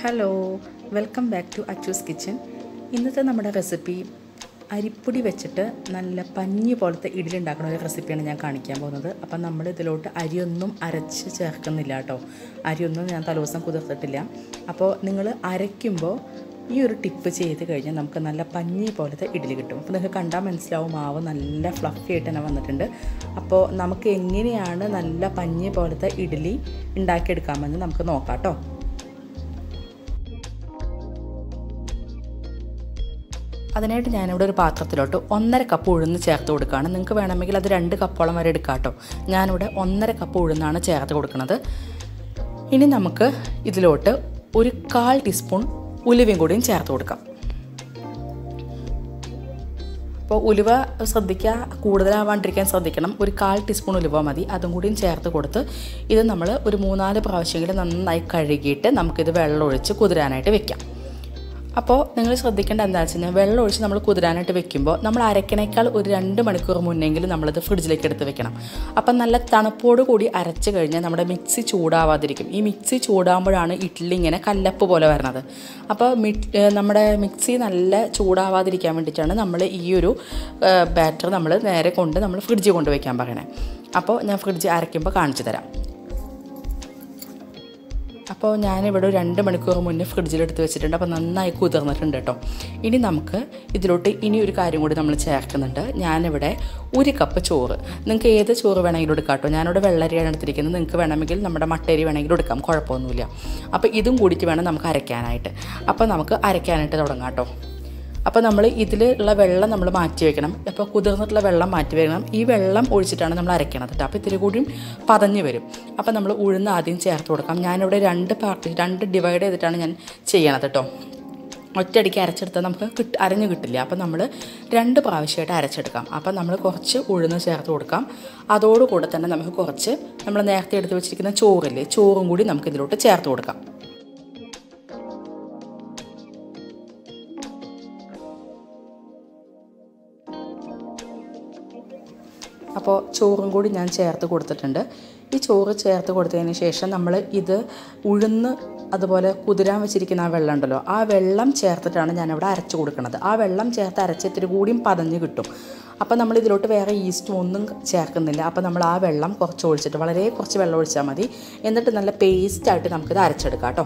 hello welcome back to Achu's kitchen ഇന്നത്തെ നമ്മുടെ recipe അരിപ്പൊടി വെച്ചിട്ട് നല്ല പഞ്ഞി പോലത്തെ ഇഡ്ഡലി ഉണ്ടാക്കുന്ന ഒരു റെസിപ്പിയാണ് ഞാൻ കാണിക്കാൻ പോകുന്നത് അപ്പം നമ്മൾ ഇതിലോട്ട് അരിയൊന്നും അരച്ച് ചേർക്കുന്നില്ല കേട്ടോ അരിയൊന്നും ഞാൻ തലേദിവസം കുതിർത്തിട്ടില്ല അപ്പോൾ നിങ്ങൾ അരയ്ക്കുമ്പോൾ ഈ ഒരു ടിപ്പ് ചെയ്ത് കഴിഞ്ഞാൽ നമുക്ക് നല്ല പഞ്ഞി പോലത്തെ ഇഡ്ഡലി കിട്ടും അപ്പോൾ നിങ്ങൾക്ക് കണ്ടാൽ മനസ്സിലാവും മാവ് നല്ല ഫ്ലഫി ആയിട്ട് തന്നെ വന്നിട്ടുണ്ട് അപ്പോൾ നമുക്ക് എങ്ങനെയാണ് നല്ല പഞ്ഞി പോലത്തെ ഇഡ്ഡലി ഉണ്ടാക്കിയെടുക്കാമെന്ന് നമുക്ക് നോക്കാം കേട്ടോ അതിനായിട്ട് ഞാനിവിടെ ഒരു പാത്രത്തിലോട്ട് ഒന്നര കപ്പ് ഉഴുന്ന് ചേർത്ത് കൊടുക്കുകയാണ് നിങ്ങൾക്ക് വേണമെങ്കിൽ അത് രണ്ട് കപ്പോളം വരെ എടുക്കാം കേട്ടോ ഞാനിവിടെ ഒന്നര കപ്പ് ഉഴുന്നാണ് ചേർത്ത് കൊടുക്കുന്നത് ഇനി നമുക്ക് ഇതിലോട്ട് ഒരു കാൽ ടീസ്പൂൺ ഉലുവയും കൂടിയും ചേർത്ത് കൊടുക്കാം അപ്പോൾ ഉലുവ ശ്രദ്ധിക്കുക കൂടുതലാവാണ്ടിരിക്കാൻ ശ്രദ്ധിക്കണം ഒരു കാൽ ടീസ്പൂൺ ഉലുവ മതി അതും കൂടിയും ചേർത്ത് കൊടുത്ത് ഇത് നമ്മൾ ഒരു മൂന്നാല് പ്രാവശ്യമെങ്കിലും നന്നായി കഴുകിയിട്ട് നമുക്കിത് വെള്ളം ഒഴിച്ച് കുതിരാനായിട്ട് വെക്കാം അപ്പോൾ നിങ്ങൾ ശ്രദ്ധിക്കേണ്ട എന്താണെന്ന് വെച്ച് കഴിഞ്ഞാൽ വെള്ളം ഒഴിച്ച് നമ്മൾ കുതിരാനായിട്ട് വെക്കുമ്പോൾ നമ്മൾ അരക്കണേക്കാൾ ഒരു രണ്ട് മണിക്കൂർ മുന്നെങ്കിലും നമ്മളത് ഫ്രിഡ്ജിലേക്ക് എടുത്ത് വെക്കണം അപ്പം നല്ല തണുപ്പോട് കൂടി അരച്ച് കഴിഞ്ഞാൽ നമ്മുടെ മിക്സി ചൂടാവാതിരിക്കും ഈ മിക്സി ചൂടാകുമ്പോഴാണ് ഇഡ്ഡലി ഇങ്ങനെ കല്ലപ്പ് പോലെ വരുന്നത് അപ്പോൾ നമ്മുടെ മിക്സി നല്ല ചൂടാവാതിരിക്കാൻ വേണ്ടിയിട്ടാണ് നമ്മൾ ഈ ഒരു ബാറ്റർ നമ്മൾ നേരെ കൊണ്ട് നമ്മൾ ഫ്രിഡ്ജിൽ കൊണ്ട് വയ്ക്കാൻ പറയണേ അപ്പോൾ ഞാൻ ഫ്രിഡ്ജ് അരയ്ക്കുമ്പോൾ കാണിച്ചു തരാം അപ്പോൾ ഞാനിവിടെ ഒരു രണ്ട് മണിക്കൂർ മുന്നേ ഫ്രിഡ്ജിലെടുത്ത് വെച്ചിട്ടുണ്ട് അപ്പോൾ നന്നായി കുതിർന്നിട്ടുണ്ട് കേട്ടോ ഇനി നമുക്ക് ഇതിലോട്ട് ഇനി ഒരു കാര്യം കൂടി നമ്മൾ ചേർക്കുന്നുണ്ട് ഞാനിവിടെ ഒരു കപ്പ് ചോറ് നിങ്ങൾക്ക് ഏത് ചോറ് വേണമെങ്കിലും എടുക്കാം കേട്ടോ ഞാനിവിടെ വെള്ളരിയാണ് എടുത്തിരിക്കുന്നത് നിങ്ങൾക്ക് വേണമെങ്കിൽ നമ്മുടെ മട്ടരി വേണമെങ്കിലും എടുക്കാം കുഴപ്പമൊന്നുമില്ല അപ്പോൾ ഇതും കൂടിയിട്ട് വേണം നമുക്ക് അരയ്ക്കാനായിട്ട് അപ്പോൾ നമുക്ക് അരയ്ക്കാനായിട്ട് തുടങ്ങാം കേട്ടോ അപ്പോൾ നമ്മൾ ഇതിലുള്ള വെള്ളം നമ്മൾ മാറ്റി വെക്കണം അപ്പോൾ കുതിർന്നിട്ടുള്ള വെള്ളം മാറ്റി വെക്കണം ഈ വെള്ളം ഒഴിച്ചിട്ടാണ് നമ്മൾ അരയ്ക്കണത് കേട്ടോ അപ്പോൾ ഇത്തിരി കൂടിയും പതഞ്ഞ് വരും അപ്പോൾ നമ്മൾ ഉഴുന്ന് ആദ്യം ചേർത്ത് കൊടുക്കാം ഞാനിവിടെ രണ്ട് പാർട്ടി രണ്ട് ഡിവൈഡ് ചെയ്തിട്ടാണ് ഞാൻ ചെയ്യണത് കേട്ടോ ഒറ്റയടിക്ക് അരച്ചെടുത്താൽ നമുക്ക് കിട്ട് അരഞ്ഞ് കിട്ടില്ല അപ്പോൾ നമ്മൾ രണ്ട് പ്രാവശ്യമായിട്ട് അരച്ചെടുക്കാം അപ്പോൾ നമ്മൾ കുറച്ച് ഉഴുന്ന് ചേർത്ത് കൊടുക്കാം അതോടുകൂടെ തന്നെ നമുക്ക് കുറച്ച് നമ്മൾ നേരത്തെ എടുത്ത് വെച്ചിരിക്കുന്ന ചോറില്ലേ ചോറും കൂടി നമുക്ക് ഇതിലോട്ട് ചേർത്ത് കൊടുക്കാം അപ്പോൾ ചോറും കൂടി ഞാൻ ചേർത്ത് കൊടുത്തിട്ടുണ്ട് ഈ ചോറ് ചേർത്ത് കൊടുത്തതിന് ശേഷം നമ്മൾ ഇത് ഉഴുന്ന് അതുപോലെ കുതിരാൻ വെച്ചിരിക്കുന്ന ആ വെള്ളം ഉണ്ടല്ലോ ആ വെള്ളം ചേർത്തിട്ടാണ് ഞാനിവിടെ അരച്ച് കൊടുക്കുന്നത് ആ വെള്ളം ചേർത്ത് അരച്ചിത്തിരി കൂടിയും പതഞ്ഞ് കിട്ടും അപ്പോൾ നമ്മൾ ഇതിലോട്ട് വേറെ ഈസ്റ്റും ഒന്നും ചേർക്കുന്നില്ല അപ്പോൾ നമ്മൾ ആ വെള്ളം കുറച്ച് ഒഴിച്ചിട്ട് വളരെ കുറച്ച് വെള്ളം ഒഴിച്ചാൽ മതി എന്നിട്ട് നല്ല പേസ്റ്റായിട്ട് നമുക്കിത് അരച്ചെടുക്കാം കേട്ടോ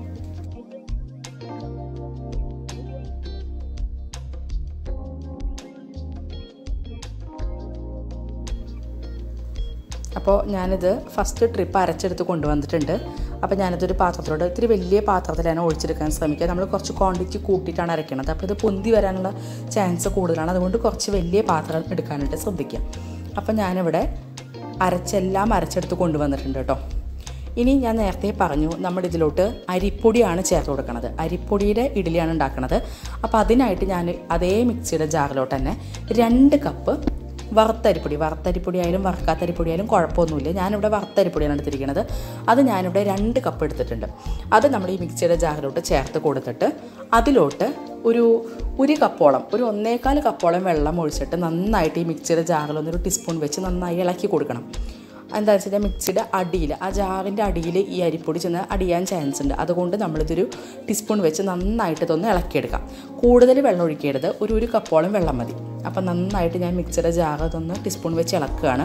അപ്പോൾ ഞാനിത് ഫസ്റ്റ് ട്രിപ്പ് അരച്ചെടുത്ത് കൊണ്ടുവന്നിട്ടുണ്ട് അപ്പോൾ ഞാനിതൊരു പാത്രത്തിലോട്ട് ഇത്തിരി വലിയ പാത്രത്തിലാണ് ഒഴിച്ചെടുക്കാൻ ശ്രമിക്കുക നമ്മൾ കുറച്ച് ക്വാണ്ടിറ്റി കൂട്ടിയിട്ടാണ് അരയ്ക്കുന്നത് അപ്പോൾ ഇത് പൊന്തി വരാനുള്ള ചാൻസ് കൂടുതലാണ് അതുകൊണ്ട് കുറച്ച് വലിയ പാത്രം എടുക്കാനായിട്ട് ശ്രദ്ധിക്കുക അപ്പോൾ ഞാനിവിടെ അരച്ചെല്ലാം അരച്ചെടുത്ത് കൊണ്ടുവന്നിട്ടുണ്ട് കേട്ടോ ഇനി ഞാൻ നേരത്തെ പറഞ്ഞു നമ്മുടെ ഇതിലോട്ട് അരിപ്പൊടിയാണ് ചേർത്ത് കൊടുക്കുന്നത് അരിപ്പൊടിയുടെ ഇഡ്ഡലിയാണ് ഉണ്ടാക്കുന്നത് അപ്പോൾ അതിനായിട്ട് ഞാൻ അതേ മിക്സിയുടെ ജാറിലോട്ട് തന്നെ രണ്ട് കപ്പ് വറുത്തരിപ്പൊടി വറുത്തരിപ്പൊടി ആയാലും വറുക്കാത്തരിപ്പൊടി ആയാലും കുഴപ്പമൊന്നുമില്ല ഞാനിവിടെ വറുത്തരിപ്പൊടിയാണ് എടുത്തിരിക്കുന്നത് അത് ഞാനിവിടെ രണ്ട് കപ്പ് എടുത്തിട്ടുണ്ട് അത് നമ്മൾ ഈ മിക്സിയുടെ ജാറിലോട്ട് ചേർത്ത് കൊടുത്തിട്ട് അതിലോട്ട് ഒരു ഒരു കപ്പോളം ഒരു ഒന്നേകാൽ കപ്പോളം വെള്ളം ഒഴിച്ചിട്ട് നന്നായിട്ട് ഈ മിക്സിയുടെ ജാറിലൊന്നൊരു ടീസ്പൂൺ വെച്ച് നന്നായി ഇളക്കി കൊടുക്കണം എന്താ വെച്ചാൽ മിക്സിയുടെ അടിയിൽ ആ ജാറിൻ്റെ അടിയിൽ ഈ അരിപ്പൊടി ചെന്ന് അടിയാൻ ചാൻസ് ഉണ്ട് അതുകൊണ്ട് നമ്മളിതൊരു ടീസ്പൂൺ വെച്ച് നന്നായിട്ട് ഇതൊന്ന് ഇളക്കിയെടുക്കാം കൂടുതൽ വെള്ളം ഒഴിക്കരുത് ഒരു ഒരു കപ്പോളം വെള്ളം മതി അപ്പം നന്നായിട്ട് ഞാൻ മിക്സിയുടെ ജാറ് ഇതൊന്ന് ടീസ്പൂൺ വെച്ച് ഇളക്കുകയാണ്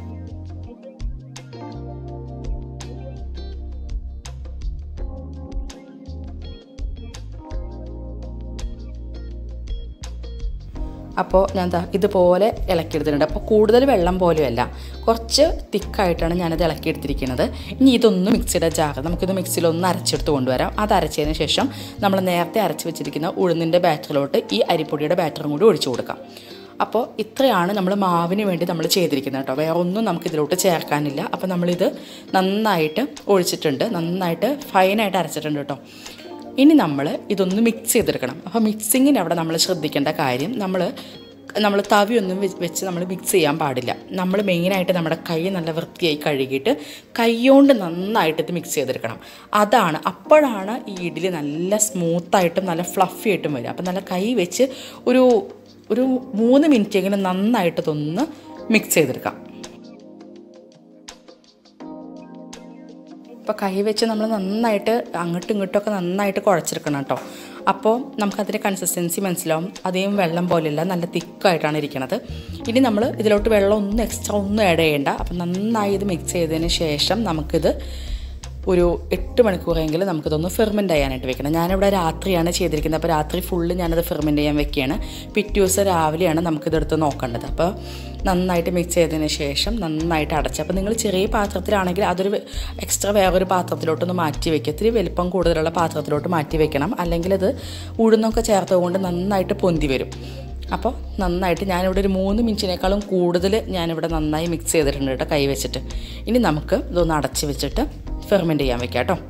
അപ്പോൾ ഞാൻ എന്താ ഇതുപോലെ ഇളക്കിയെടുത്തിട്ടുണ്ട് അപ്പോൾ കൂടുതൽ വെള്ളം പോലെയല്ല കുറച്ച് തിക്കായിട്ടാണ് ഞാനത് ഇളക്കിയെടുത്തിരിക്കുന്നത് ഇനി ഇതൊന്ന് മിക്സിയുടെ ജാറ് നമുക്കിത് മിക്സിയിലൊന്ന് അരച്ചെടുത്ത് കൊണ്ടുവരാം അത് അരച്ചതിന് ശേഷം നമ്മൾ നേരത്തെ അരച്ച് വെച്ചിരിക്കുന്ന ഉഴുന്നിൻ്റെ ബാറ്ററിലോട്ട് ഈ അരിപ്പൊടിയുടെ ബാറ്ററും കൂടി ഒഴിച്ചു കൊടുക്കാം അപ്പോൾ ഇത്രയാണ് നമ്മൾ മാവിന് വേണ്ടി നമ്മൾ ചെയ്തിരിക്കുന്നത് കേട്ടോ വേറെ ഒന്നും നമുക്ക് ഇതിലോട്ട് ചേർക്കാനില്ല അപ്പോൾ നമ്മളിത് നന്നായിട്ട് ഒഴിച്ചിട്ടുണ്ട് നന്നായിട്ട് ഫൈനായിട്ട് അരച്ചിട്ടുണ്ട് കേട്ടോ ഇനി നമ്മൾ ഇതൊന്ന് മിക്സ് ചെയ്തെടുക്കണം അപ്പോൾ മിക്സിങ്ങിന് അവിടെ നമ്മൾ ശ്രദ്ധിക്കേണ്ട കാര്യം നമ്മൾ നമ്മൾ തവിയൊന്നും വെച്ച് നമ്മൾ മിക്സ് ചെയ്യാൻ പാടില്ല നമ്മൾ മെയിനായിട്ട് നമ്മുടെ കൈ നല്ല വൃത്തിയായി കഴുകിയിട്ട് കൈകൊണ്ട് നന്നായിട്ട് ഇത് മിക്സ് ചെയ്തെടുക്കണം അതാണ് അപ്പോഴാണ് ഈ ഇഡ്ഡലി നല്ല സ്മൂത്തായിട്ടും നല്ല ഫ്ലഫി ആയിട്ടും വരിക അപ്പം നല്ല കൈ വെച്ച് ഒരു ഒരു മൂന്ന് മിനിറ്റെങ്കിലും നന്നായിട്ട് ഇതൊന്ന് മിക്സ് ചെയ്തെടുക്കാം അപ്പോൾ കൈ വെച്ച് നമ്മൾ നന്നായിട്ട് അങ്ങോട്ടും ഇങ്ങോട്ടൊക്കെ നന്നായിട്ട് കുഴച്ചെടുക്കണം കേട്ടോ അപ്പോൾ നമുക്കതിൻ്റെ കൺസിസ്റ്റൻസി മനസ്സിലാവും അധികം വെള്ളം പോലെയല്ല നല്ല തിക്കായിട്ടാണ് ഇരിക്കുന്നത് ഇനി നമ്മൾ ഇതിലോട്ട് വെള്ളം ഒന്നും എക്സ്ട്രാ ഒന്നും ആഡ് ചെയ്യേണ്ട അപ്പം നന്നായി ഇത് മിക്സ് ചെയ്തതിന് ശേഷം നമുക്കിത് ഒരു എട്ട് മണിക്കൂറെങ്കിലും നമുക്കിതൊന്ന് ഫെർമെൻ്റ് ചെയ്യാനായിട്ട് വെക്കണം ഞാനിവിടെ രാത്രിയാണ് ചെയ്തിരിക്കുന്നത് അപ്പോൾ രാത്രി ഫുള്ള് ഞാനത് ഫെർമെൻ്റ് ചെയ്യാൻ വെക്കുകയാണ് പിറ്റേ ദിവസം രാവിലെയാണ് നമുക്കിതെടുത്ത് നോക്കേണ്ടത് അപ്പോൾ നന്നായിട്ട് മിക്സ് ചെയ്തതിന് ശേഷം നന്നായിട്ട് അടച്ച് അപ്പോൾ നിങ്ങൾ ചെറിയ പാത്രത്തിലാണെങ്കിൽ അതൊരു എക്സ്ട്രാ വേറൊരു പാത്രത്തിലോട്ടൊന്ന് മാറ്റി വെക്കുക ഇത്തിരി വലിപ്പം കൂടുതലുള്ള പാത്രത്തിലോട്ട് മാറ്റി വെക്കണം അല്ലെങ്കിൽ അത് ഉഴുന്നൊക്കെ ചേർത്തുകൊണ്ട് നന്നായിട്ട് പൊന്തി വരും അപ്പോൾ നന്നായിട്ട് ഞാനിവിടെ ഒരു മൂന്ന് മിനിറ്റിനേക്കാളും കൂടുതൽ ഞാനിവിടെ നന്നായി മിക്സ് ചെയ്തിട്ടുണ്ട് കേട്ടോ കൈ വെച്ചിട്ട് ഇനി നമുക്ക് ഇതൊന്ന് അടച്ച് വെച്ചിട്ട് ഫെർമെൻറ്റ് ചെയ്യാൻ വെക്കാം കേട്ടോ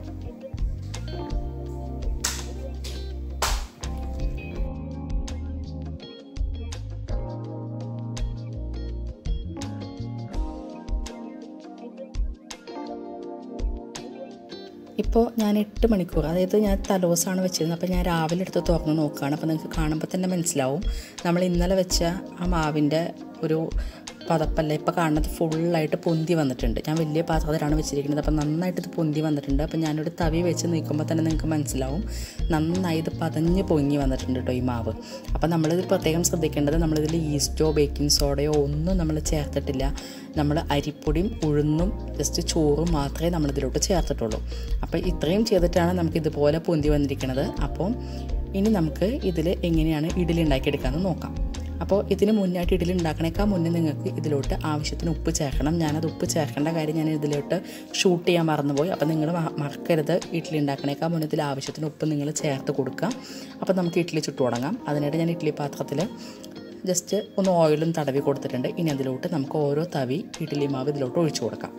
ഇപ്പോൾ ഞാൻ എട്ട് മണിക്കൂർ അതായത് ഞാൻ തലോസാണ് വെച്ചിരുന്നത് അപ്പോൾ ഞാൻ രാവിലെ എടുത്ത് തുറന്ന് നോക്കുകയാണ് അപ്പോൾ നിങ്ങൾക്ക് കാണുമ്പോൾ തന്നെ മനസ്സിലാവും നമ്മൾ ഇന്നലെ വെച്ച ആ മാവിൻ്റെ ഒരു പതപ്പല്ല ഇപ്പോൾ കാണുന്നത് ഫുള്ളായിട്ട് പൊന്തി വന്നിട്ടുണ്ട് ഞാൻ വലിയ പാത്രത്തിലാണ് വെച്ചിരിക്കുന്നത് അപ്പോൾ നന്നായിട്ട് ഇത് പൊന്തി വന്നിട്ടുണ്ട് അപ്പോൾ ഞാനൊരു തവി വെച്ച് നീക്കുമ്പോൾ തന്നെ നിങ്ങൾക്ക് മനസ്സിലാവും നന്നായി ഇത് പതഞ്ഞ് പൊങ്ങി വന്നിട്ടുണ്ട് കേട്ടോ ഈ മാവ് അപ്പോൾ നമ്മളിത് പ്രത്യേകം ശ്രദ്ധിക്കേണ്ടത് നമ്മളിതിൽ ഈസ്റ്റോ ബേക്കിംഗ് സോഡയോ ഒന്നും നമ്മൾ ചേർത്തിട്ടില്ല നമ്മൾ അരിപ്പൊടിയും ഉഴുന്നും ജസ്റ്റ് ചോറും മാത്രമേ നമ്മളിതിലോട്ട് ചേർത്തിട്ടുള്ളൂ അപ്പോൾ ഇത്രയും ചെയ്തിട്ടാണ് നമുക്ക് ഇതുപോലെ പൊന്തി വന്നിരിക്കുന്നത് അപ്പോൾ ഇനി നമുക്ക് ഇതിൽ എങ്ങനെയാണ് ഇഡലി ഉണ്ടാക്കിയെടുക്കാമെന്ന് നോക്കാം അപ്പോൾ ഇതിന് മുന്നായിട്ട് ഇഡലി ഉണ്ടാക്കണേക്കാൾ മുന്നേ നിങ്ങൾക്ക് ഇതിലോട്ട് ആവശ്യത്തിന് ഉപ്പ് ചേർക്കണം ഞാനത് ഉപ്പ് ചേർക്കേണ്ട കാര്യം ഞാൻ ഇതിലോട്ട് ഷൂട്ട് ചെയ്യാൻ മറന്നുപോയി അപ്പോൾ നിങ്ങൾ മറക്കരുത് ഇഡ്ഡലി ഉണ്ടാക്കണേക്കാൾ മുന്നേ ഇതിൽ ആവശ്യത്തിന് ഉപ്പ് നിങ്ങൾ ചേർത്ത് കൊടുക്കുക അപ്പോൾ നമുക്ക് ഇഡ്ഡലി ചുട്ടു തുടങ്ങാം അതിനായിട്ട് ഞാൻ ഇഡ്ഡലി പാത്രത്തിൽ ജസ്റ്റ് ഒന്ന് ഓയിലും തടവി കൊടുത്തിട്ടുണ്ട് ഇനി അതിലോട്ട് നമുക്ക് ഓരോ തവി ഇഡ്ഡലി മാവ് ഇതിലോട്ട് ഒഴിച്ചു കൊടുക്കാം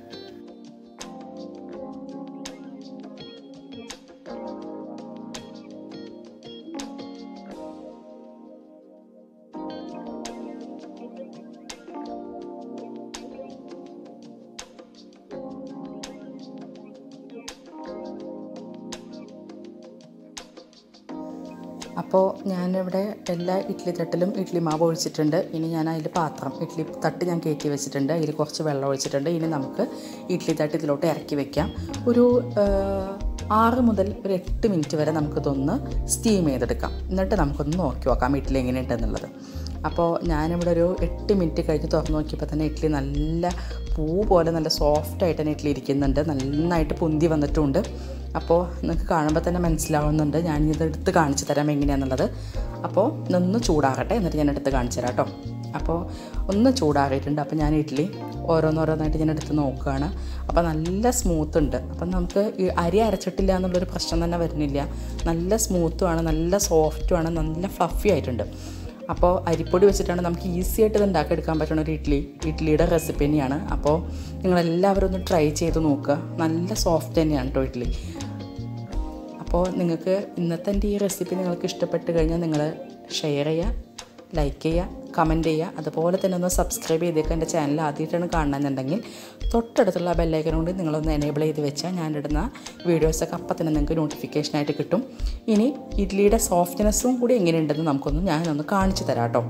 അപ്പോൾ ഞാനിവിടെ എല്ലാ ഇഡ്ഡലി തട്ടിലും ഇഡ്ഡലി മാവ് ഒഴിച്ചിട്ടുണ്ട് ഇനി ഞാൻ അതിൽ പാത്രം ഇഡ്ഡലി തട്ട് ഞാൻ കയറ്റി വെച്ചിട്ടുണ്ട് അതിൽ കുറച്ച് വെള്ളം ഒഴിച്ചിട്ടുണ്ട് ഇനി നമുക്ക് ഇഡ്ഡലി തട്ട് ഇതിലോട്ട് ഇറക്കി വെക്കാം ഒരു ആറ് മുതൽ ഒരു എട്ട് മിനിറ്റ് വരെ നമുക്കിതൊന്ന് സ്റ്റീം ചെയ്തെടുക്കാം എന്നിട്ട് നമുക്കൊന്ന് നോക്കി നോക്കാം ഇഡ്ഡലി എങ്ങനെയുണ്ടെന്നുള്ളത് അപ്പോൾ ഞാനിവിടെ ഒരു എട്ട് മിനിറ്റ് കഴിഞ്ഞ് തുറന്ന് നോക്കിയപ്പോൾ തന്നെ ഇഡ്ഡലി നല്ല പൂ പോലെ നല്ല സോഫ്റ്റായിട്ട് തന്നെ ഇഡ്ഡലി ഇരിക്കുന്നുണ്ട് നന്നായിട്ട് പൊന്തി വന്നിട്ടുമുണ്ട് അപ്പോൾ നിങ്ങൾക്ക് കാണുമ്പോൾ തന്നെ മനസ്സിലാവുന്നുണ്ട് ഞാൻ ഇത് എടുത്ത് കാണിച്ചു തരാം എങ്ങനെയാണെന്നുള്ളത് അപ്പോൾ ഒന്ന് ചൂടാകട്ടെ എന്നിട്ട് ഞാൻ എടുത്ത് കാണിച്ചു തരാം കേട്ടോ അപ്പോൾ ഒന്ന് ചൂടാറിയിട്ടുണ്ട് അപ്പോൾ ഞാൻ ഇഡ്ഡലി ഓരോന്നോരോന്നായിട്ട് ഞാൻ എടുത്ത് നോക്കുകയാണ് അപ്പോൾ നല്ല സ്മൂത്ത് ഉണ്ട് അപ്പം നമുക്ക് ഈ അരി അരച്ചിട്ടില്ല എന്നുള്ളൊരു പ്രശ്നം തന്നെ വരുന്നില്ല നല്ല സ്മൂത്തുമാണ് നല്ല സോഫ്റ്റുമാണ് നല്ല ഫ്ലഫി ആയിട്ടുണ്ട് അപ്പോൾ അരിപ്പൊടി വെച്ചിട്ടാണ് നമുക്ക് ഈസി ആയിട്ട് ഇത് ഉണ്ടാക്കിയെടുക്കാൻ പറ്റുന്ന ഒരു ഇഡ്ഡലി ഇഡ്ഡലിയുടെ റെസിപ്പി തന്നെയാണ് അപ്പോൾ നിങ്ങളെല്ലാവരും ഒന്ന് ട്രൈ ചെയ്ത് നോക്കുക നല്ല സോഫ്റ്റ് തന്നെയാണ് കേട്ടോ ഇഡ്ഡലി അപ്പോൾ നിങ്ങൾക്ക് ഇന്നത്തെ എൻ്റെ ഈ റെസിപ്പി നിങ്ങൾക്ക് ഇഷ്ടപ്പെട്ട് കഴിഞ്ഞാൽ നിങ്ങൾ ഷെയർ ചെയ്യുക ലൈക്ക് ചെയ്യുക കമൻറ്റ് ചെയ്യുക അതുപോലെ തന്നെ ഒന്ന് സബ്സ്ക്രൈബ് ചെയ്തേക്കുക എൻ്റെ ചാനൽ ആദ്യമായിട്ടാണ് കാണണമെന്നുണ്ടെങ്കിൽ തൊട്ടടുത്തുള്ള ബെല്ലൈക്കൻ കൊണ്ട് നിങ്ങളൊന്ന് എനേബിൾ ചെയ്ത് വെച്ചാൽ ഞാനിടുന്ന വീഡിയോസൊക്കെ അപ്പം തന്നെ നിങ്ങൾക്ക് നോട്ടിഫിക്കേഷനായിട്ട് കിട്ടും ഇനി ഇഡ്ഡലിയുടെ സോഫ്റ്റ്നെസ്സും കൂടി എങ്ങനെയുണ്ടെന്ന് നമുക്കൊന്ന് ഞാനൊന്ന് കാണിച്ചു തരാം കേട്ടോ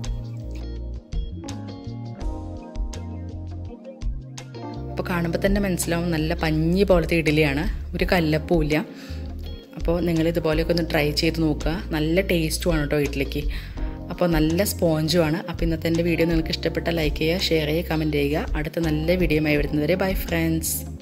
അപ്പോൾ കാണുമ്പോൾ തന്നെ മനസ്സിലാവും നല്ല പഞ്ഞി പോലത്തെ ഇഡ്ഡലിയാണ് ഒരു കല്ലപ്പൂല്ല അപ്പോൾ നിങ്ങൾ ഇതുപോലെയൊക്കെ ഒന്ന് ട്രൈ ചെയ്ത് നോക്കുക നല്ല ടേസ്റ്റുമാണ് കേട്ടോ ഇഡ്ഡലിക്ക് അപ്പോൾ നല്ല സ്പോഞ്ചുമാണ് അപ്പോൾ ഇന്നത്തെ എൻ്റെ വീഡിയോ നിങ്ങൾക്ക് ഇഷ്ടപ്പെട്ട ലൈക്ക് ചെയ്യുക ഷെയർ ചെയ്യുക കമൻറ്റ് ചെയ്യുക അടുത്ത നല്ല വീഡിയോയുമായി വരുന്നവരെ ബൈ ഫ്രണ്ട്സ്